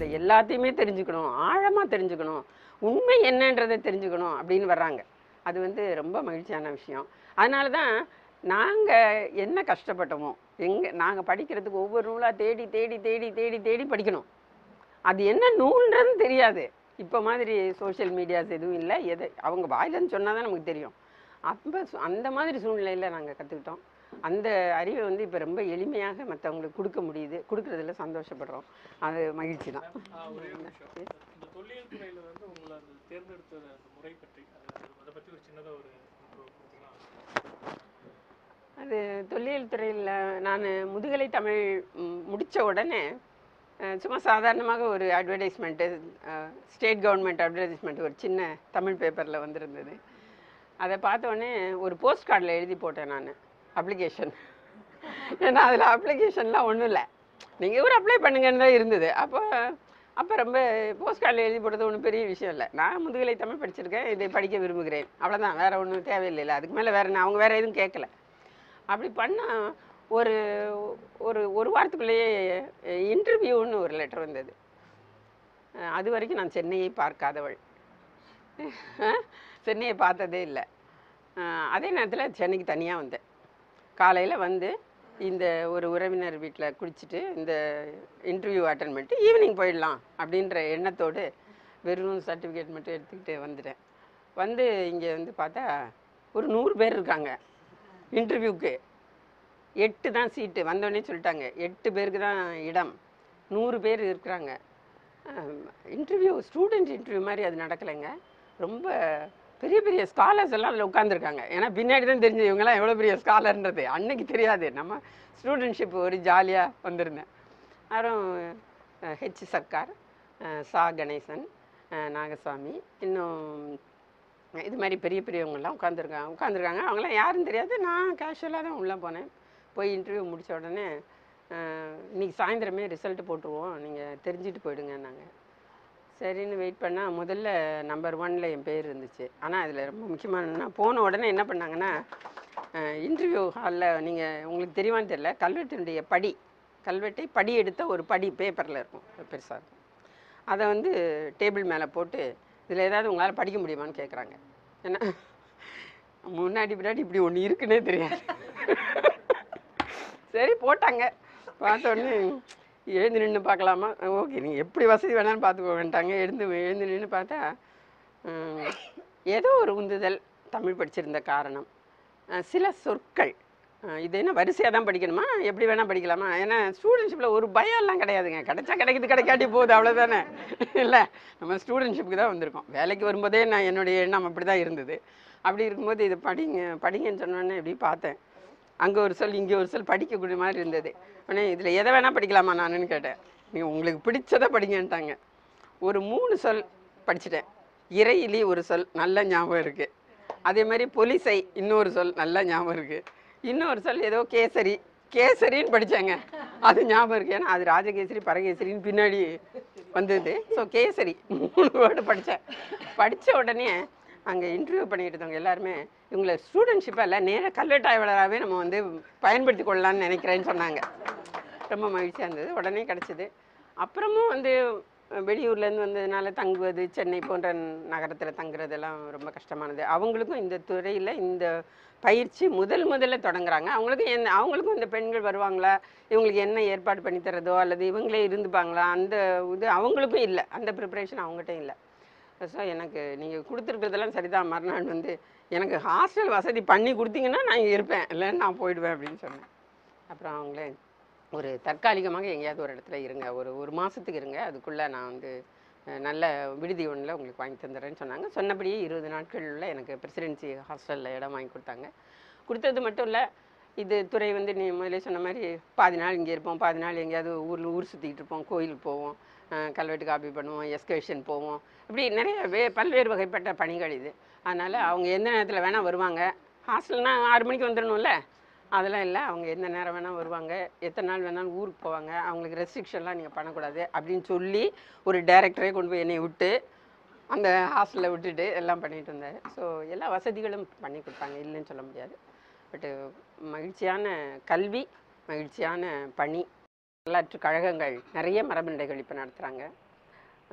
அதை எல்லாத்தையுமே தெரிஞ்சுக்கணும் ஆழமாக தெரிஞ்சுக்கணும் உண்மை என்னன்றதை தெரிஞ்சுக்கணும் அப்படின்னு வர்றாங்க அது வந்து ரொம்ப மகிழ்ச்சியான விஷயம் அதனால தான் நாங்கள் என்ன கஷ்டப்பட்டோமோ எங்கே நாங்கள் படிக்கிறதுக்கு ஒவ்வொரு நூலாக தேடி தேடி தேடி தேடி தேடி படிக்கணும் அது என்ன நூல்ன்றது தெரியாது இப்போ மாதிரி சோஷியல் மீடியாஸ் எதுவும் இல்லை எதை அவங்க வாயிலன்னு சொன்னால் தான் நமக்கு தெரியும் அப்போ அந்த மாதிரி சூழ்நிலையில் நாங்கள் கற்றுக்கிட்டோம் அந்த அறிவை வந்து இப்போ ரொம்ப எளிமையாக மற்றவங்களுக்கு கொடுக்க முடியுது கொடுக்குறதுல சந்தோஷப்படுறோம் அது மகிழ்ச்சி தான் ஆ, ஒரே ஒரு நிமிஷம் இந்த தொல்லியல் துறையில வந்து உங்களை அந்த தேர்ந்தெடுத்த அந்த முறை பற்றி அது அதை பற்றி ஒரு சின்னதா ஒரு intro கொடுத்தீங்கன்னா அது தொல்லியல் துறையில் நான் முதுகலை தமிழ் ம், முடிச்ச உடனே அஹ், சும்மா சாதாரணமாக ஒரு அட்வர்டைஸ்மெண்ட்டு ஸ்டேட் கவர்மெண்ட் அட்வர்டைஸ்மெண்ட் ஒரு சின்ன தமிழ் பேப்பரில் வந்திருந்தது அதை பார்த்த உடனே ஒரு போஸ்ட் கார்டில் எழுதி போட்டேன் நான் அப்ளிகேஷன் ஏன்னா அதில் அப்ளிகேஷன்லாம் ஒன்றும் இல்லை நீங்கள் ஒரு அப்ளை பண்ணுங்கன்னு தான் இருந்தது அப்போ அப்போ ரொம்ப போஸ்ட் கார்டில் எழுதி போட்டது ஒன்றும் பெரிய விஷயம் இல்லை நான் முதுகலை தமிழ் படிச்சிருக்கேன் இதை படிக்க விரும்புகிறேன் அவ்வளோதான் வேறு ஒன்றும் தேவையில்லைல்ல அதுக்கு மேலே வேறு அவங்க வேறு எதுவும் கேட்கல அப்படி பண்ணால் ஒரு ஒரு ஒரு வாரத்துக்குள்ளேயே இன்டர்வியூன்னு ஒரு லெட்டர் வந்தது அஹ் அது வரைக்கும் நான் சென்னையை பார்க்காதவள் சென்னையை பார்த்ததே இல்லை அஹ் அதே நேரத்தில் சென்னைக்கு தனியாக வந்தேன் காலையில் வந்து இந்த ஒரு உறவினர் வீட்டில் குளிச்சுட்டு இந்த இன்டர்வியூ அட்டன் பண்ணிட்டு ஈவினிங் போயிடலாம் அப்படின்ற எண்ணத்தோடு வெறும் சர்டிஃபிகேட் மட்டும் எடுத்துக்கிட்டு வந்துட்டேன் வந்து இங்கே வந்து பார்த்தா ஒரு நூறு பேர் இருக்காங்க இன்டர்வியூக்கு எட்டு தான் சீட்டு வந்தோடனே சொல்லிட்டாங்க எட்டு பேருக்கு தான் இடம் நூறு பேர் இருக்கிறாங்க இன்டர்வியூ ஸ்டூடெண்ட் இன்டர்வியூ மாதிரி அது நடக்கலைங்க ரொம்ப பெரிய பெரிய ஸ்காலர்ஸ் எல்லாம் அதில் உட்காந்துருக்காங்க ஏன்னா பின்னாடி தான் தெரிஞ்சு இவங்கெல்லாம் எவ்வளோ பெரிய ஸ்காலர்ன்றது அன்னைக்கு தெரியாது நம்ம ஸ்டூடெண்ட்ஷிப் ஒரு ஜாலியாக வந்திருந்தேன் அப்புறம் ஹெச் சர்க்கார் அஹ், சா கணேசன் அஹ், நாகசாமி இன்னும் இது மாதிரி பெரிய பெரியவங்கெல்லாம் உட்காந்துருக்காங்க உட்காந்துருக்காங்க அவங்களாம் யாருன்னு தெரியாது நான் கேஷுவலாக தான் உள்ளே போனேன் போய் இன்டர்வியூ முடிச்ச உடனே அஹ், இன்னைக்கு சாயந்தரமே ரிசல்ட் போட்டுருவோம் நீங்கள் தெரிஞ்சுட்டு போயிடுங்கன்னாங்க சரின்னு வெயிட் பண்ணால் முதல்ல நம்பர் ஒன்ல என் பேர் இருந்துச்சு ஆனால் அதில் ரொம்ப முக்கியமானதுன்னா போன உடனே என்ன பண்ணாங்கன்னா இன்டர்வியூ ஹாலில் நீங்கள் உங்களுக்கு தெரியுமான்னு தெரியல கல்வெட்டினுடைய படி கல்வெட்டை படி எடுத்த ஒரு படி பேப்பரில் இருக்கும் பெருசாக இருக்கும் அதை வந்து டேபிள் மேலே போட்டு இதில் ஏதாவது உங்களால் படிக்க முடியுமான்னு கேட்குறாங்க ஏன்னா முன்னாடி பின்னாடி இப்படி ஒன்று இருக்குன்னே தெரியாது சரி போட்டாங்க பார்த்த உடனே எழுந்து நின்று பார்க்கலாமா ஓகே நீங்கள் எப்படி வசதி வேணாலும் பார்த்துக்கோங்கன்ட்டாங்க எழுந்து எழுந்து நின்று பார்த்தா ஹம், ஏதோ ஒரு உந்துதல் தமிழ் படிச்சிருந்த காரணம் அஹ், சில சொற்கள் அஹ், இது என்ன வரிசையாக தான் படிக்கணுமா எப்படி வேணால் படிக்கலாமா ஏன்னா ஸ்டூடெண்ட்ஷிப்பில் ஒரு பயம்லாம் கிடையாதுங்க கிடைச்சா கிடைக்குது கிடைக்காட்டி போகுது அவ்வளோதானே இல்லை நம்ம ஸ்டூடெண்ட்ஷிப்புக்கு தான் வந்திருக்கோம் வேலைக்கு வரும்போதே நான் என்னுடைய எண்ணம் அப்படி தான் இருந்தது அப்படி இருக்கும்போது இது படிங்க படிங்கன்னு சொன்னோன்னே இப்படி பார்த்தேன் அங்கே ஒரு சொல் இங்கே ஒரு சொல் படிக்கக்கூடிய மாதிரி இருந்தது உடனே இதில் எதை வேணால் படிக்கலாமா நானுன்னு கேட்டேன் நீங்கள் உங்களுக்கு பிடிச்சதை படிங்கன்ட்டாங்க ஒரு மூணு சொல் படிச்சிட்டேன் இறையிலி ஒரு சொல் நல்ல ஞாபகம் இருக்குது அதே மாதிரி பொலிசை இன்னொரு சொல் நல்ல ஞாபகம் இருக்குது இன்னொரு சொல் ஏதோ கேசரி கேசரின்னு படித்தேங்க அது ஞாபகம் இருக்குது ஏன்னா அது ராஜகேசரி பரகேசரின்னு பின்னாடி வந்தது ஸோ கேசரி மூணு வேர்டு படித்தேன் படித்த உடனே அங்கே இன்டர்வியூ பண்ணிட்டு இருந்தவங்க எல்லாருமே இவங்களை ஸ்டூடெண்ட்ஷிப்பாக இல்லை நேராக கல்வெட்டு ஆய்வாளராகவே நம்ம வந்து பயன்படுத்தி கொள்ளலாம்னு நினைக்கிறேன்னு சொன்னாங்க ரொம்ப மகிழ்ச்சியாக இருந்தது உடனே கிடச்சிது அப்புறமும் வந்து வெளியூர்லேருந்து வந்ததுனால தங்குவது சென்னை போன்ற நகரத்தில் தங்குறதெல்லாம் ரொம்ப கஷ்டமானது அவங்களுக்கும் இந்த துறையில் இந்த பயிற்சி முதல் முதல்ல தொடங்குறாங்க அவங்களுக்கும் என்ன அவங்களுக்கும் இந்த பெண்கள் வருவாங்களா இவங்களுக்கு என்ன ஏற்பாடு பண்ணி தரதோ அல்லது இவங்களே இருந்துப்பாங்களா அந்த இது அவங்களுக்கும் இல்லை அந்த ப்ரிப்பரேஷன் அவங்ககிட்ட இல்லை ஸோ எனக்கு நீங்கள் கொடுத்துருக்கிறதெல்லாம் சரிதான் மறுநாள் வந்து எனக்கு ஹாஸ்டல் வசதி பண்ணி கொடுத்தீங்கன்னா நான் இங்க இருப்பேன் இல்லைன்னு நான் போயிடுவேன் அப்படின்னு சொன்னேன் அப்புறம் அவங்களே ஒரு தற்காலிகமாக எங்கேயாவது ஒரு இடத்துல இருங்க ஒரு ஒரு மாதத்துக்கு இருங்க அதுக்குள்ளே நான் வந்து அஹ், நல்ல விடுதி ஒன்றில் உங்களுக்கு வாங்கி தந்துடுறேன்னு சொன்னாங்க சொன்னபடியே இருபது நாட்களில் எனக்கு பிரசிடென்சி ஹாஸ்டலில் இடம் வாங்கி கொடுத்தாங்க கொடுத்தது மட்டும் இல்லை இது துறை வந்து நீ முதலே சொன்ன மாதிரி பாதி நாள் இங்கே இருப்போம் பாதி நாள் எங்கேயாவது ஊரில் ஊர் சுற்றிக்கிட்டு இருப்போம் கோயிலுக்கு போவோம் அஹ், கல்வெட்டு காப்பி பண்ணுவோம் எஸ்கர்ஷன் போவோம் இப்படி நிறைய வே பல்வேறு வகைப்பட்ட பணிகள் இது அதனால் அவங்க எந்த நேரத்தில் வேணால் வருவாங்க ஹாஸ்டல்னால் ஆறு மணிக்கு வந்துடணும்ல அதெல்லாம் இல்லை அவங்க எந்த நேரம் வேணால் வருவாங்க எத்தனை நாள் வேணாலும் ஊருக்கு போவாங்க அவங்களுக்கு ரெஸ்ட்ரிக்ஷன்லாம் நீங்கள் பண்ணக்கூடாது அப்படின்னு சொல்லி ஒரு டைரக்டரே கொண்டு போய் என்னை விட்டு அந்த ஹாஸ்டலில் விட்டுட்டு எல்லாம் பண்ணிட்டு இருந்தார் ஸோ எல்லா வசதிகளும் பண்ணி கொடுத்தாங்க இல்லைன்னு சொல்ல முடியாது பட்டு மகிழ்ச்சியான கல்வி மகிழ்ச்சியான பணி வரலாற்று கழகங்கள் நிறைய மரபண்டைகள் இப்போ நடத்துகிறாங்க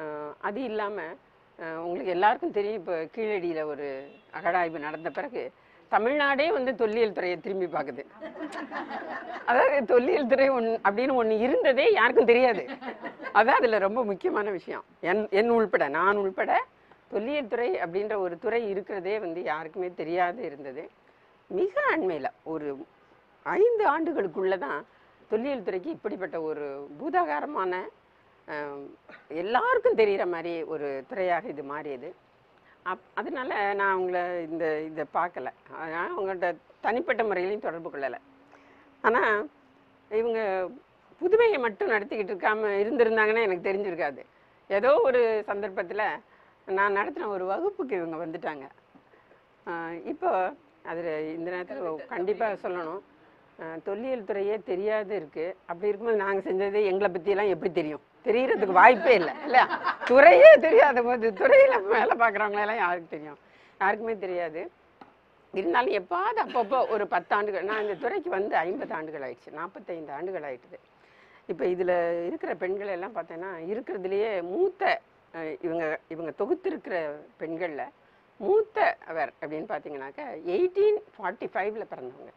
அஹ், அது இல்லாமல் உங்களுக்கு எல்லாருக்கும் தெரியும் இப்போ கீழடியில் ஒரு அகழாய்வு நடந்த பிறகு தமிழ்நாடே வந்து தொல்லியல் துறையை திரும்பி பார்க்குது அதாவது தொல்லியல் துறை ஒன் அப்படின்னு ஒன்று இருந்ததே யாருக்கும் தெரியாது அதான் அதில் ரொம்ப முக்கியமான விஷயம் என் என் உள்பட நான் உள்பட தொல்லியல் துறை அப்படின்ற ஒரு துறை இருக்கிறதே வந்து யாருக்குமே தெரியாது இருந்தது மிக அண்மையில் ஒரு ஐந்து ஆண்டுகளுக்குள்ள தான் தொல்லியல் துறைக்கு இப்படிப்பட்ட ஒரு பூதாகாரமான ஆம், எல்லாருக்கும் தெரிகிற மாதிரி ஒரு துறையாக இது மாறியது அப் அதனால நான் அவங்கள இந்த இதை பார்க்கல அதனால் அவங்கள்ட்ட தனிப்பட்ட முறையிலையும் தொடர்பு கொள்ளலை ஆனால் இவங்க புதுமையை மட்டும் நடத்திக்கிட்டு இருக்காம இருந்திருந்தாங்கன்னா எனக்கு தெரிஞ்சிருக்காது ஏதோ ஒரு சந்தர்ப்பத்தில் நான் நடத்தின ஒரு வகுப்புக்கு இவங்க வந்துட்டாங்க ஆஹ் இப்போ அதில் இந்த நேரத்தில் கண்டிப்பாக சொல்லணும் ஆஹ் தொல்லியல் துறையே தெரியாது இருக்குது அப்படி இருக்கும்போது நாங்கள் செஞ்சது எங்களை பற்றியெல்லாம் எப்படி தெரியும் தெரியறதுக்கு வாய்ப்பே இல்லை இல்லையா துறையே தெரியாத போது துறையில் வேலை பார்க்குறவங்களெல்லாம் யாருக்கு தெரியும் யாருக்குமே தெரியாது இருந்தாலும் எப்பாவது அப்பப்போ ஒரு பத்தாண்டுகள் நான் இந்த துறைக்கு வந்து ஐம்பது ஆண்டுகள் ஆயிடுச்சு நாற்பத்தைந்து ஆண்டுகள் ஆயிட்டுது இப்போ இதில் இருக்கிற பெண்கள் எல்லாம் பார்த்தேன்னா இருக்கிறதுலையே மூத்த அஹ், இவங்க இவங்க தொகுத்திருக்கிற பெண்களில் மூத்த அவர் அப்படின்னு பார்த்தீங்கன்னாக்கா எயிட்டீன் ஃபார்ட்டி ஃபைவ்ல பிறந்தவங்க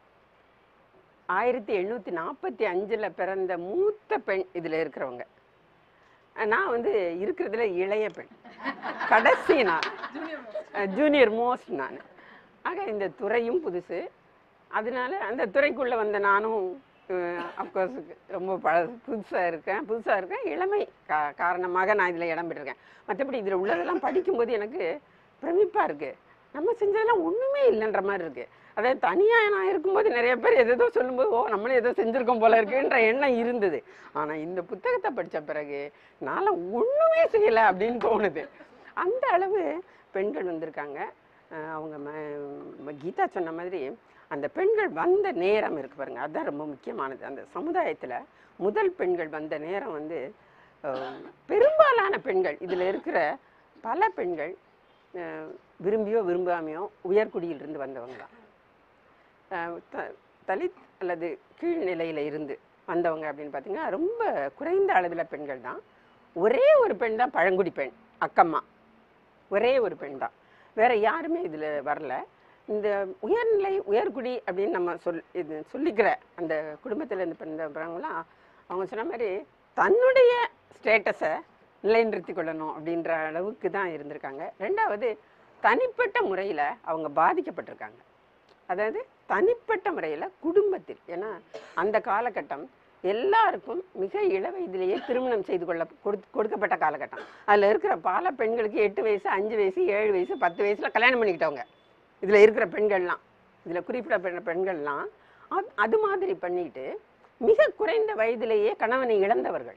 ஆயிரத்தி எண்ணூற்றி நாற்பத்தி அஞ்சில் பிறந்த மூத்த பெண் இதில் இருக்கிறவங்க அஹ், நான் வந்து இருக்கிறதுல இளைய பெண் கடைசி நான் ஜூனியர் மோஸ்ட் நான் ஆக இந்த துறையும் புதுசு அதனால அந்த துறைக்குள்ளே வந்த நானும் அஃப்கோர்ஸ் ரொம்ப பழ புதுசாக இருக்கேன் புதுசாக இருக்கேன் இளமை கா காரணமாக நான் இதில் இடம் பெற்றிருக்கேன் மற்றபடி இதில் உள்ளதெல்லாம் படிக்கும்போது எனக்கு பிரமிப்பாக இருக்குது நம்ம செஞ்சதெல்லாம் ஒன்றுமே இல்லைன்ற மாதிரி இருக்குது அதாவது தனியாக நான் இருக்கும்போது நிறைய பேர் எதோ சொல்லும்போது ஓ நம்மளும் ஏதோ செஞ்சுருக்கோம் போல இருக்குன்ற எண்ணம் இருந்தது ஆனால் இந்த புத்தகத்தை படித்த பிறகு நான்லாம் ஒன்றுமே செய்யலை அப்படின்னு தோணுது அந்த அளவு பெண்கள் வந்திருக்காங்க அஹ் அவங்க ம- ம- கீதா சொன்ன மாதிரி அந்த பெண்கள் வந்த நேரம் இருக்கு பாருங்க அதுதான் ரொம்ப முக்கியமானது அந்த சமுதாயத்தில் முதல் பெண்கள் வந்த நேரம் வந்து அஹ், பெரும்பாலான பெண்கள் இதில் இருக்கிற பல பெண்கள் அஹ், விரும்பியோ விரும்பாமையோ உயர்குடியிலிருந்து வந்தவங்க தான் அஹ், த- தலித் அல்லது கீழ்நிலையில் இருந்து வந்தவங்க அப்படின்னு பார்த்தீங்கன்னா ரொம்ப குறைந்த அளவில் பெண்கள் தான் ஒரே ஒரு பெண் தான் பழங்குடி பெண் அக்கம்மா ஒரே ஒரு பெண் தான் வேற யாருமே இதில் வரல இந்த உயர்நிலை உயர்குடி அப்படின்னு நம்ம சொல் இது சொல்லிக்கிற அந்த குடும்பத்தில் இருந்து பிறந்தவங்களாம் அவங்க சொன்ன மாதிரி தன்னுடைய ஸ்டேட்டஸை நிலைநிறுத்தி கொள்ளணும் அப்படின்ற அளவுக்கு தான் இருந்திருக்காங்க ரெண்டாவது தனிப்பட்ட முறையில் அவங்க பாதிக்கப்பட்டிருக்காங்க அதாவது தனிப்பட்ட முறையில் குடும்பத்தில் ஏன்னா அந்த காலகட்டம் எல்லாருக்கும் மிக இள வயதிலேயே திருமணம் செய்து கொள்ள கொடுத் கொடுக்கப்பட்ட காலகட்டம் அதில் இருக்கிற பல பெண்களுக்கு எட்டு வயசு அஞ்சு வயசு ஏழு வயசு பத்து வயசில் கல்யாணம் பண்ணிக்கிட்டவங்க இதில் இருக்கிற பெண்கள்லாம் இதில் குறிப்பிடப்பட்ட பெண்கள்லாம் அது அது மாதிரி பண்ணிட்டு மிக குறைந்த வயதிலேயே கணவனை இழந்தவர்கள்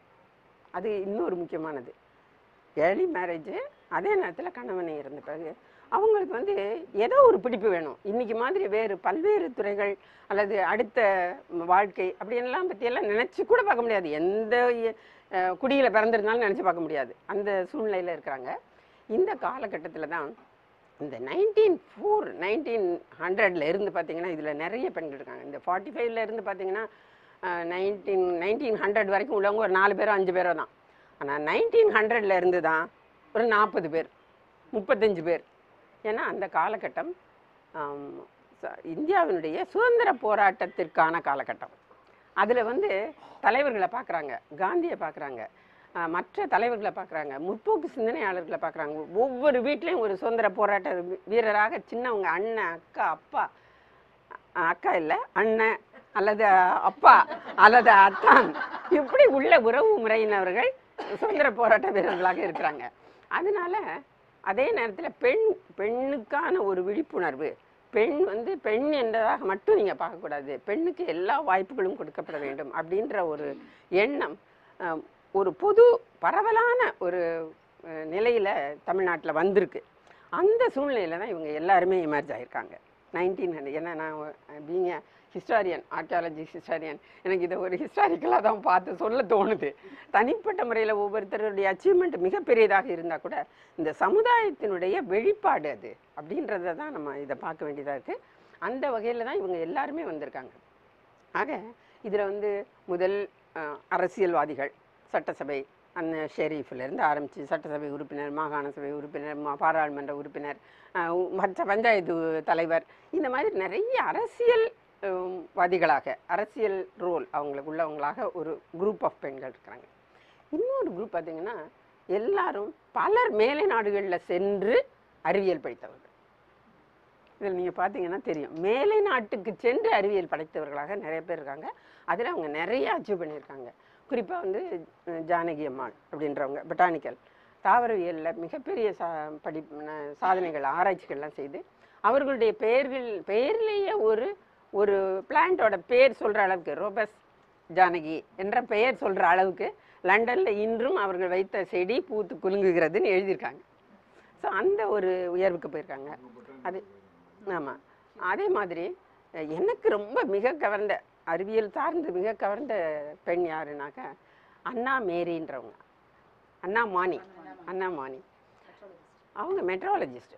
அது இன்னொரு முக்கியமானது ஏர்லி மேரேஜ் அதே நேரத்தில் கணவனை இறந்த பிறகு அவங்களுக்கு வந்து ஏதோ ஒரு பிடிப்பு வேணும் இன்னைக்கு மாதிரி வேறு பல்வேறு துறைகள் அல்லது அடுத்த வாழ்க்கை அப்படின்லாம் பற்றியெல்லாம் நினச்சி கூட பார்க்க முடியாது எந்த அஹ், குடியில பிறந்திருந்தாலும் நினச்சி பார்க்க முடியாது அந்த சூழ்நிலையில் இருக்கிறாங்க இந்த காலகட்டத்தில் தான் இந்த நைன்டீன் ஃபோர் நைன்டீன் ஹண்ட்ரட்ல இருந்து பார்த்தீங்கன்னா இதில் நிறைய பெண்கள் இருக்காங்க இந்த ஃபார்ட்டி ஃபைவ்ல இருந்து பார்த்தீங்கன்னா நைன்டீன் நைன்டீன் ஹண்ட்ரட் வரைக்கும் உள்ளவங்க ஒரு நாலு பேரோ அஞ்சு பேரோ தான் ஆனால் நைன்டீன் ஹண்ட்ரட்ல இருந்து தான் ஒரு நாற்பது பேர் முப்பத்தஞ்சு பேர் ஏன்னா அந்த காலகட்டம் ஆம், ச- இந்தியாவினுடைய சுதந்திர போராட்டத்திற்கான காலகட்டம் அதில் வந்து தலைவர்களை பார்க்குறாங்க காந்தியை பார்க்குறாங்க மற்ற தலைவர்களை பார்க்குறாங்க முற்போக்கு சிந்தனையாளர்களை பார்க்குறாங்க ஒவ்வொரு வீட்லேயும் ஒரு சுதந்திர போராட்ட வீ- வீரராக சின்னவங்க அண்ணன் அக்கா அப்பா அ- அக்கா இல்லை அண்ணன் அல்லது அப்பா அல்லது அத்தான் இப்படி உள்ள உறவு முறையினவர்கள் சுதந்திர போராட்ட வீரர்களாக இருக்கிறாங்க அதனால அதே நேரத்தில் பெண் பெண்ணுக்கான ஒரு விழிப்புணர்வு பெண் வந்து பெண் என்றதாக மட்டும் நீங்கள் பார்க்கக்கூடாது பெண்ணுக்கு எல்லா வாய்ப்புகளும் கொடுக்கப்பட வேண்டும் அப்படின்ற ஒரு எண்ணம் அஹ், ஒரு பொது பரவலான ஒரு நிலையில் தமிழ்நாட்டில் வந்திருக்கு அந்த சூழ்நிலையில் தான் இவங்க எல்லாருமே எமர்ஜ் ஆயிருக்காங்க நைன்டீன் ஹண்ட்ரட் ஏன்னா நான் பீங்க ஹிஸ்டாரியன் ஆர்கியாலஜி ஹிஸ்டாரியன் எனக்கு இதை ஒரு ஹிஸ்டாரிக்கலாக தான் பார்த்து சொல்ல தோணுது தனிப்பட்ட முறையில் ஒவ்வொருத்தருடைய அச்சீவ்மெண்ட் மிகப்பெரியதாக இருந்தால் கூட இந்த சமுதாயத்தினுடைய வெளிப்பாடு அது அப்படின்றத தான் நம்ம இதை பார்க்க வேண்டியதாக இருக்குது அந்த வகையில் தான் இவங்க எல்லாருமே வந்திருக்காங்க ஆக இதில் வந்து முதல் அஹ், அரசியல்வாதிகள் சட்டசபை அந்த ஷெரீஃப்லேருந்து ஆரம்பித்து சட்டசபை உறுப்பினர் மாகாண சபை உறுப்பினர் மா- பாராளுமன்ற உறுப்பினர் அஹ், உ- மற்ற பஞ்சாயத்து தலைவர் இந்த மாதிரி நிறைய அரசியல் உம், வாதிகளாக அரசியல் ரோல் அவங்களுக்கு உள்ளவங்களாக ஒரு குரூப் ஆஃப் பெண்கள் இருக்கிறாங்க இன்னொரு குரூப் பார்த்தீங்கன்னா எல்லாரும் பலர் மேலை நாடுகளில் சென்று அறிவியல் படித்தவர்கள் இதில் நீங்கள் பார்த்தீங்கன்னா தெரியும் மேலை நாட்டுக்கு சென்று அறிவியல் படைத்தவர்களாக நிறைய பேர் இருக்காங்க அதில் அவங்க நிறைய அச்சீவ் பண்ணியிருக்காங்க குறிப்பாக வந்து அஹ், ஜானகி அம்மாள் அப்படின்றவங்க பொட்டானிக்கல் தாவரவியலில் மிகப்பெரிய சா படி ந- சாதனைகள் ஆராய்ச்சிகள்லாம் செய்து அவர்களுடைய பெயர்கள் பெயர்லேயே ஒரு ஒரு பிளான்ட்டோட பேர் சொல்கிற அளவுக்கு ரோபஸ் ஜானகி என்ற பெயர் சொல்கிற அளவுக்கு லண்டனில் இன்றும் அவர்கள் வைத்த செடி பூத்து குலுங்குகிறதுன்னு எழுதியிருக்காங்க ஸோ அந்த ஒரு உயர்வுக்கு போயிருக்காங்க அது ஆமாம் அதே மாதிரி அஹ், எனக்கு ரொம்ப மிக கவர்ந்த அறிவியல் சார்ந்து மிக கவர்ந்த பெண் யாருனாக்கா அண்ணா மேரின்றவங்க அண்ணா மானி அண்ணா மானி அவங்க மெட்ராலஜிஸ்ட்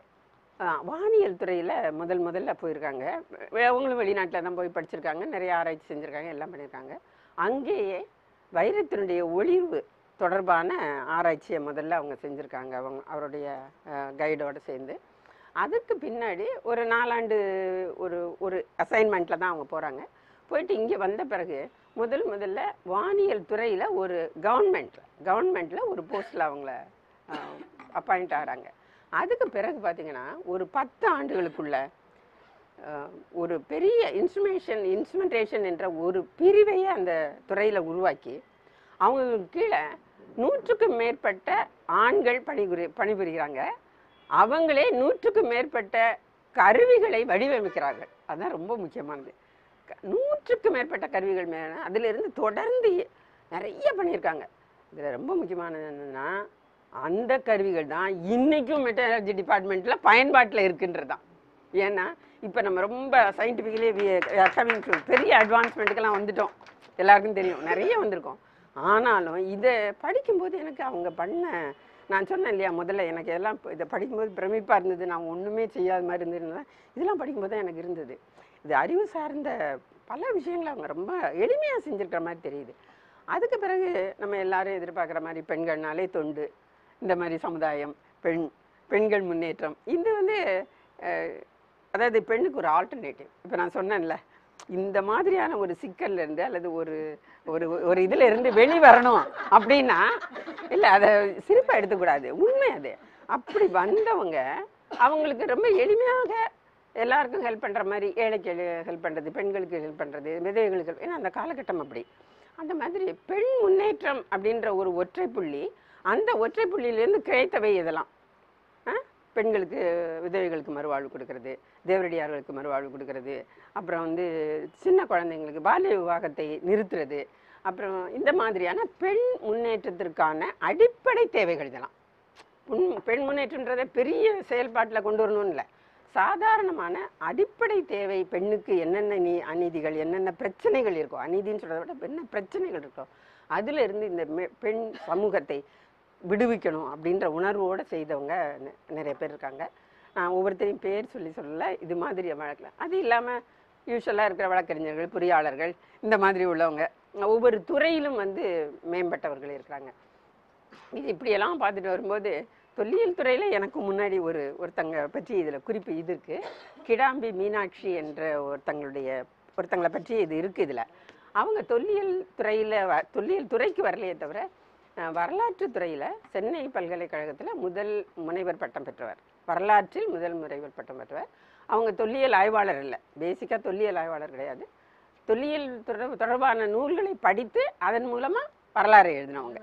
வானியல் துறையில் முதல் முதல்ல போயிருக்காங்க வே- அவங்களும் வெளிநாட்டில் தான் போய் படிச்சிருக்காங்க நிறைய ஆராய்ச்சி செஞ்சுருக்காங்க எல்லாம் பண்ணியிருக்காங்க அங்கேயே வைரத்தினுடைய ஒளிர்வு தொடர்பான ஆராய்ச்சியை முதல்ல அவங்க செஞ்சுருக்காங்க அவங்க அவருடைய கைடோடு சேர்ந்து அதுக்கு பின்னாடி ஒரு நாலாண்டு ஒரு ஒரு அசைன்மெண்ட்டில் தான் அவங்க போகிறாங்க போயிட்டு இங்கே வந்த பிறகு முதல் முதல்ல வானியல் துறையில் ஒரு கவர்மெண்ட்டில் கவர்மெண்ட்டில் ஒரு போஸ்ட்டில் அவங்கள அப்பாயிண்ட் ஆகிறாங்க அதுக்கு பிறகு பார்த்தீங்கன்னா ஒரு பத்து ஆண்டுகளுக்குள்ள அஹ், ஒரு பெரிய இன்ஸ்ட்ருமேஷன் இன்ஸ்ட்ருமெண்டேஷன் என்ற ஒரு பிரிவையே அந்த துறையில் உருவாக்கி அவங்களுக்கு கீழே நூற்றுக்கும் மேற்பட்ட ஆண்கள் பணிபுரி பணிபுரிகிறாங்க அவங்களே நூற்றுக்கும் மேற்பட்ட கருவிகளை வடிவமைக்கிறார்கள் அதுதான் ரொம்ப முக்கியமானது க- நூற்றுக்கு மேற்பட்ட கருவிகள் மேலே அதிலிருந்து தொடர்ந்து நிறைய பண்ணியிருக்காங்க இதில் ரொம்ப முக்கியமானது என்னன்னா அந்த கருவிகள் தான் இன்றைக்கும் மெட்டலர்ஜி டிபார்ட்மெண்ட்டில் பயன்பாட்டில் இருக்கின்றது தான் ஏன்னா இப்போ நம்ம ரொம்ப சயின்டிஃபிக்கலி கமிங் பெரிய அட்வான்ஸ்மெண்ட்டுக்கெல்லாம் வந்துட்டோம் எல்லாருக்கும் தெரியும் நிறைய வந்திருக்கோம் ஆனாலும் இதை படிக்கும்போது எனக்கு அவங்க பண்ண நான் சொன்னேன் இல்லையா முதல்ல எனக்கு இதெல்லாம் இப்ப இதை படிக்கும்போது பிரமிப்பாக இருந்தது நான் ஒன்றுமே செய்யாத மாதிரி இருந்ததுனால இதெல்லாம் படிக்கும்போது தான் எனக்கு இருந்தது இது அறிவு சார்ந்த பல விஷயங்களை அவங்க ரொம்ப எளிமையாக செஞ்சுருக்கிற மாதிரி தெரியுது அதுக்கு பிறகு நம்ம எல்லாரும் எதிர்பார்க்குற மாதிரி பெண்கள்னாலே தொண்டு இந்த மாதிரி சமுதாயம் பெண் பெண்கள் முன்னேற்றம் இது வந்து அஹ், அதாவது பெண்ணுக்கு ஒரு ஆல்டர்னேட்டிவ் இப்போ நான் சொன்னேன்ல இந்த மாதிரியான ஒரு சிக்கல்ல இருந்து அல்லது ஒரு ஒரு ஒரு இதுல இருந்து வெளி வரணும் அப்படின்னா இல்லை அதை சிரிப்பா எடுத்துக்கூடாது உண்மை அது அப்படி வந்தவங்க அவங்களுக்கு ரொம்ப எளிமையாக எல்லாருக்கும் ஹெல்ப் பண்ற மாதிரி ஏழைக்கு ஹெல்ப் பண்றது பெண்களுக்கு ஹெல்ப் பண்றது விதவைகளுக்கு help- ஏன்னா அந்த காலகட்டம் அப்படி அந்த மாதிரி பெண் முன்னேற்றம் அப்படின்ற ஒரு ஒற்றை புள்ளி அந்த ஒற்றை புள்ளியிலேருந்து கிடைத்தவை இதெல்லாம் ஆ? பெண்களுக்கு விதவைகளுக்கு மறுவாழ்வு கொடுக்கறது தேவரடியார்களுக்கு மறுவாழ்வு கொடுக்கறது அப்புறம் வந்து சின்ன குழந்தைங்களுக்கு பால்ய விவாகத்தை நிறுத்துறது அப்புறம் இந்த மாதிரியான பெண் முன்னேற்றத்திற்கான அடிப்படை தேவைகள் இதெல்லாம் புண் பெண் முன்னேற்றன்றதை பெரிய செயல்பாட்டில் கொண்டு வரணும்னு இல்லை சாதாரணமான அடிப்படை தேவை பெண்ணுக்கு என்னென்ன நீ அநீதிகள் என்னென்ன பிரச்சனைகள் இருக்கோ அநீதின்னு சொல்கிறத விட என்ன பிரச்சனைகள் இருக்கோ அதில் இருந்து இந்த மெ- பெண் சமூகத்தை விடுவிக்கணும் அப்படின்ற உணர்வோடு செய்தவங்க நெ- நிறைய பேர் இருக்காங்க நான் ஒவ்வொருத்தரையும் பேர் சொல்லி சொல்லல இது மாதிரி வழக்கில் அது இல்லாமல் யூஸ்வலாக இருக்கிற வழக்கறிஞர்கள் பொறியாளர்கள் இந்த மாதிரி உள்ளவங்க ஒவ்வொரு துறையிலும் வந்து மேம்பட்டவர்கள் இருக்கிறாங்க இது இப்படியெல்லாம் பார்த்துட்டு வரும்போது தொல்லியல் துறையில் எனக்கு முன்னாடி ஒரு ஒருத்தங்க பற்றி இதில் குறிப்பு இது இருக்குது கிடாம்பி மீனாட்சி என்ற ஒருத்தங்களுடைய ஒருத்தங்களை பற்றி இது இருக்குது இதில் அவங்க தொல்லியல் துறையில் வ தொல்லியல் துறைக்கு வரலையே தவிர அஹ், வரலாற்று துறையில் சென்னை பல்கலைக்கழகத்தில் முதல் முனைவர் பட்டம் பெற்றவர் வரலாற்றில் முதல் முனைவர் பட்டம் பெற்றவர் அவங்க தொல்லியல் ஆய்வாளர் இல்லை பேசிக்காக தொல்லியல் ஆய்வாளர் கிடையாது தொல்லியல் தொடர் தொடர்பான நூல்களை படித்து அதன் மூலமாக வரலாறு எழுதினவங்க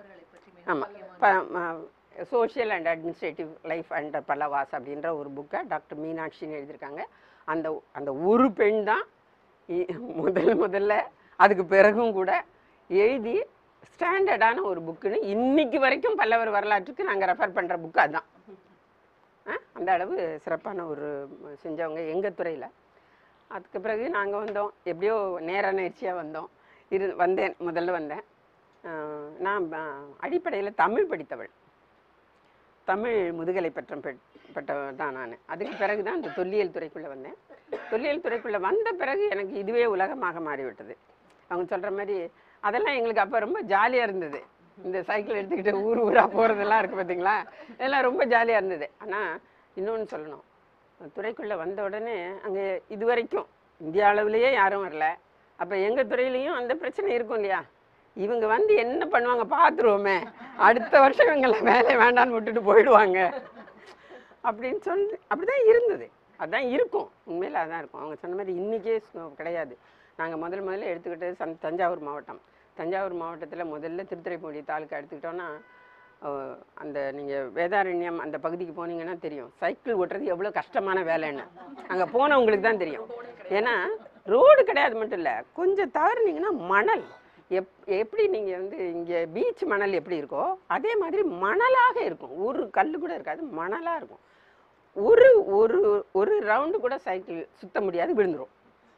ஆமாம் social and administrative life and Pallavas அப்படின்ற ஒரு புக்கை டாக்டர் மீனாட்சின்னு எழுதியிருக்காங்க அந்த அந்த ஒரு பெண் தான் இ- முதல் முதல்ல அதுக்கு பிறகும் கூட எழுதி ஸ்டாண்டர்டான ஒரு புக்குன்னு இன்னைக்கு வரைக்கும் பல்லவர் வரலாற்றுக்கு நாங்கள் ரெஃபர் பண்ணுற புக்கு அதுதான் ஆ, அந்த அளவு சிறப்பான ஒரு ம், செஞ்சவங்க எங்கள் துறையில் அதுக்கு பிறகு நாங்கள் வந்தோம் எப்படியோ நேர நேர்ச்சியாக வந்தோம் இரு வந்தேன் முதல்ல வந்தேன் ஆ, நான் அடிப்படையில் தமிழ் படித்தவள் தமிழ் முதுகலை பட்டம் பெற் பட்டவள் தான் நான் அதுக்கு பிறகு தான் இந்த தொல்லியல் துறைக்குள்ளே வந்தேன் தொல்லியல் துறைக்குள்ளே வந்த பிறகு எனக்கு இதுவே உலகமாக மாறிவிட்டது அவங்க சொல்கிற மாதிரி அதெல்லாம் எங்களுக்கு அப்போ ரொம்ப ஜாலியாக இருந்தது இந்த சைக்கிள் எடுத்துக்கிட்டு ஊர் ஊரா போறதெல்லாம் இருக்கு பார்த்தீங்களா இதெல்லாம் ரொம்ப ஜாலியா இருந்தது ஆனா இன்னொன்னு சொல்லணும் துறைக்குள்ள வந்த உடனே அங்க இது வரைக்கும் இந்திய அளவுலயே யாரும் வரல அப்ப எங்க துறையிலையும் அந்த பிரச்சனை இருக்கும் இல்லையா இவங்க வந்து என்ன பண்ணுவாங்க பார்த்துருவோமே அடுத்த வருஷம் இவங்கெல்லாம் வேலையை வேண்டான்னு விட்டுட்டு போயிடுவாங்க அப்படின்னு சொல்லி அப்படிதான் இருந்தது அதான் இருக்கும் உண்மையில அதான் இருக்கும் அவங்க சொன்ன மாதிரி இன்னைக்கே சு- கிடையாது நாங்க முதல் முதல்ல எடுத்துக்கிட்டது சந் தஞ்சாவூர் மாவட்டம் தஞ்சாவூர் மாவட்டத்துல முதல்ல திருத்துறைப்பூண்டி தாலுக்கா எடுத்துக்கிட்டோம்னா அஹ், அந்த நீங்க வேதாரண்யம் அந்த பகுதிக்கு போனீங்கன்னா தெரியும் சைக்கிள் ஓட்டுறது எவ்வளவு கஷ்டமான வேலைன்னு அங்க போனவங்களுக்கு தான் தெரியும் ஏன்னா ரோடு கிடையாது மட்டும் இல்ல கொஞ்சம் தவறுனீங்கன்னா மணல் எப் எப்படி நீங்க வந்து இங்க பீச் மணல் எப்படி இருக்கோ அதே மாதிரி மணலாக இருக்கும் ஒரு கல் கூட இருக்காது மணலா இருக்கும் ஒரு ஒரு ஒரு ரவுண்டு கூட சைக்கிள் சுத்த முடியாது விழுந்துரும்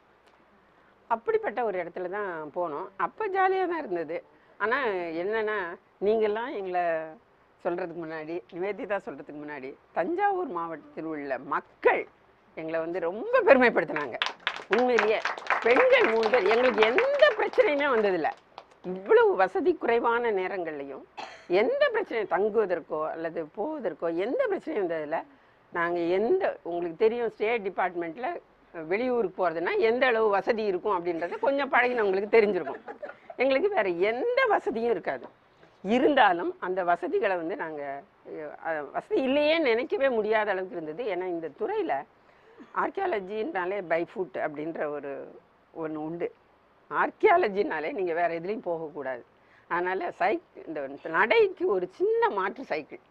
அப்படிப்பட்ட ஒரு இடத்துல தான் போனோம் அப்போ ஜாலியாக தான் இருந்தது ஆனால் என்னன்னா நீங்கள்லாம் எங்களை சொல்கிறதுக்கு முன்னாடி நிவேதிதா சொல்கிறதுக்கு முன்னாடி தஞ்சாவூர் மாவட்டத்தில் உள்ள மக்கள் எங்களை வந்து ரொம்ப பெருமைப்படுத்தினாங்க உண்மையிலேயே பெண்கள் மூணு பேர் எங்களுக்கு எந்த பிரச்சனையுமே வந்ததில்ல இவ்வளவு வசதி குறைவான நேரங்கள்லையும் எந்த பிரச்சனையும் தங்குவதற்கோ அல்லது போவதற்கோ எந்த பிரச்சனையும் வந்ததில்ல நாங்கள் எந்த உங்களுக்கு தெரியும் ஸ்டேட் டிபார்ட்மெண்ட்டில் வெளியூருக்கு போகிறதுனா எந்த அளவு வசதி இருக்கும் அப்படின்றது கொஞ்சம் பழகினவங்களுக்கு தெரிஞ்சிருக்கும் எங்களுக்கு வேற எந்த வசதியும் இருக்காது இருந்தாலும் அந்த வசதிகளை வந்து நாங்கள் வசதி இல்லையேன்னு நினைக்கவே முடியாத அளவுக்கு இருந்தது ஏன்னா இந்த துறையில் ஆர்கியாலஜின்னாலே பை ஃபுட் அப்படின்ற ஒரு ஒன்று உண்டு ஆர்கியாலஜினாலே நீங்கள் வேற எதுலேயும் போகக்கூடாது அதனால் சைக் இந்த நடைக்கு ஒரு சின்ன மாற்று சைக்கிள்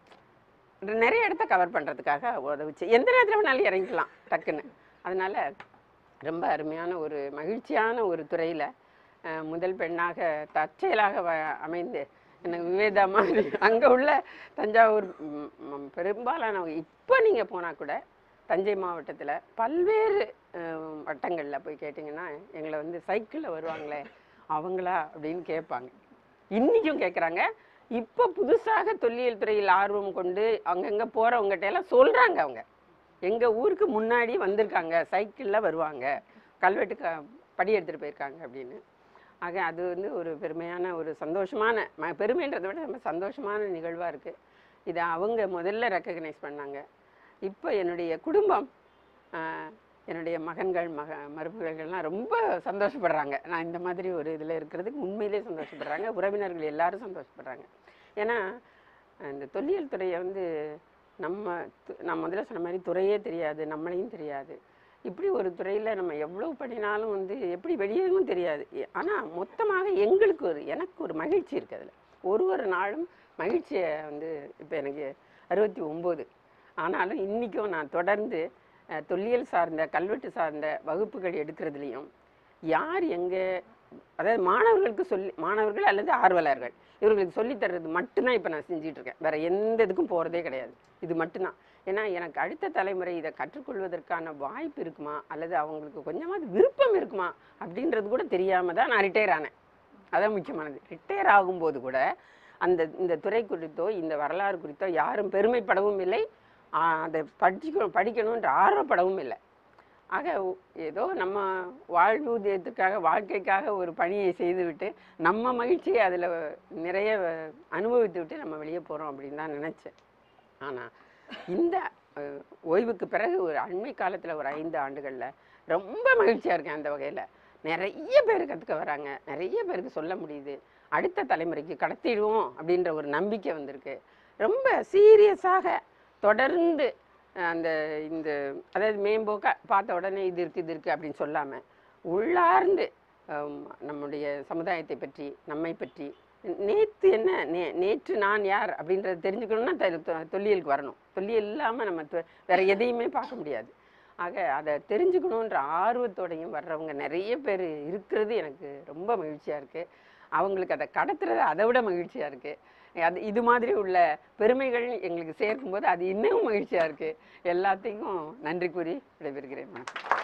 நிறைய இடத்த கவர் பண்ணுறதுக்காக உதவுச்சு எந்த நேரத்தில் வேணாலும் இறங்கிக்கலாம் டக்குன்னு அதனால ரொம்ப அருமையான ஒரு மகிழ்ச்சியான ஒரு துறையில் முதல் பெண்ணாக தற்செயலாக வ- அமைந்து எனக்கு விவேதா மாதிரி அங்கே உள்ள தஞ்சாவூர் ம், ம், பெரும்பாலானவங்க இப்போ நீங்கள் போனால் கூட தஞ்சை மாவட்டத்தில் பல்வேறு வட்டங்களில் போய் கேட்டிங்கன்னா எங்களை வந்து சைக்கிளில் வருவாங்களே அவங்களா அப்படின்னு கேட்பாங்க இன்றைக்கும் கேட்குறாங்க இப்போ புதுசாக தொல்லியல் துறையில் ஆர்வம் கொண்டு அங்கங்கே போகிறவங்ககிட்ட எல்லாம் சொல்கிறாங்க அவங்க எங்கள் ஊருக்கு முன்னாடி வந்திருக்காங்க சைக்கிளில் வருவாங்க கல்வெட்டு க படி எடுத்துகிட்டு போயிருக்காங்க அப்படின்னு ஆக அது வந்து ஒரு பெருமையான ஒரு சந்தோஷமான ம பெருமைன்றதை விட ரொம்ப சந்தோஷமான நிகழ்வாக இருக்குது இதை அவங்க முதல்ல ரெக்கக்னைஸ் பண்ணாங்க இப்போ என்னுடைய குடும்பம் ஆஹ், என்னுடைய மகன்கள் மக மருமகள்கள்லாம் ரொம்ப சந்தோஷப்படுறாங்க நான் இந்த மாதிரி ஒரு இதில் இருக்கிறதுக்கு உண்மையிலே சந்தோஷப்படுறாங்க உறவினர்கள் எல்லாரும் சந்தோஷப்படுறாங்க ஏன்னா இந்த தொல்லியல் துறையை வந்து நம்ம து- நான் முதல்ல சொன்ன மாதிரி துறையே தெரியாது நம்மளையும் தெரியாது இப்படி ஒரு துறையில் நம்ம எவ்வளவு பண்ணினாலும் வந்து எப்படி வெளியவும் தெரியாது ஆனால் மொத்தமாக எங்களுக்கு ஒரு எனக்கு ஒரு மகிழ்ச்சி இருக்குது அதில் ஒரு ஒரு நாளும் மகிழ்ச்சியை வந்து இப்போ எனக்கு அறுபத்தி ஒம்பது ஆனாலும் இன்றைக்கும் நான் தொடர்ந்து அஹ், தொல்லியல் சார்ந்த கல்வெட்டு சார்ந்த வகுப்புகள் எடுக்கிறதுலையும் யார் எங்கே அதாவது மாணவர்களுக்கு சொல்லி மாணவர்கள் அல்லது ஆர்வலர்கள் இவர்களுக்கு சொல்லித் தர்றது மட்டும்தான் இப்போ நான் செஞ்சுட்டு இருக்கேன் வேற எந்த இதுக்கும் போகிறதே கிடையாது இது மட்டும்தான் ஏன்னா எனக்கு அடுத்த தலைமுறை இதை கற்றுக்கொள்வதற்கான வாய்ப்பு இருக்குமா அல்லது அவங்களுக்கு கொஞ்சமாவது விருப்பம் இருக்குமா அப்படின்றது கூட தெரியாம தான் நான் ரிட்டையர் ஆனேன் அதான் முக்கியமானது ரிட்டையர் ஆகும்போது கூட அந்த இந்த துறை குறித்தோ இந்த வரலாறு குறித்தோ யாரும் பெருமைப்படவும் இல்லை ஆஹ் அதை படிக்கணும் படிக்கணுன்ற ஆர்வப்படவும் இல்லை ஆக ஒ- ஏதோ நம்ம வாழ்வூதியத்துக்காக வாழ்க்கைக்காக ஒரு பணியை செய்துவிட்டு நம்ம மகிழ்ச்சியை அதில் நிறைய வ- அனுபவித்து விட்டு நம்ம வெளியே போகிறோம் அப்படின்னு தான் நினச்சேன் ஆனால் இந்த அஹ், ஓய்வுக்கு பிறகு ஒரு அண்மை காலத்தில் ஒரு ஐந்து ஆண்டுகளில் ரொம்ப மகிழ்ச்சியாக இருக்கேன் அந்த வகையில் நிறைய பேர் கற்றுக்க வராங்க நிறைய பேருக்கு சொல்ல முடியுது அடுத்த தலைமுறைக்கு கடத்திடுவோம் அப்படின்ற ஒரு நம்பிக்கை வந்திருக்கு ரொம்ப சீரியஸாக தொடர்ந்து அஹ், அந்த இந்த அதாவது மேம்போக்கா பார்த்த உடனே இது இருக்குது இது இருக்குது அப்படின்னு சொல்லாமல் உள்ளார்ந்து ஹம், நம்முடைய சமுதாயத்தை பற்றி நம்மை பற்றி நேற்று என்ன நே நேற்று நான் யார் அப்படின்றத தெரிஞ்சுக்கணும்னா த- தொ- தொல்லியலுக்கு வரணும் தொல்லியல் இல்லாமல் நம்ம தொ- வேற எதையுமே பார்க்க முடியாது ஆக அதை தெரிஞ்சுக்கணுன்ற ஆர்வத்தோடையும் வர்றவங்க நிறைய பேர் இருக்கிறது எனக்கு ரொம்ப மகிழ்ச்சியாக இருக்குது அவங்களுக்கு அதை கடத்துறது அதை விட மகிழ்ச்சியாக இருக்குது அது இது மாதிரி உள்ள பெருமைகள் எங்களுக்கு சேர்க்கும்போது அது இன்னும் மகிழ்ச்சியாக இருக்குது எல்லாத்தையும் நன்றி கூறி விடைபெறுகிறேன் வணக்கம்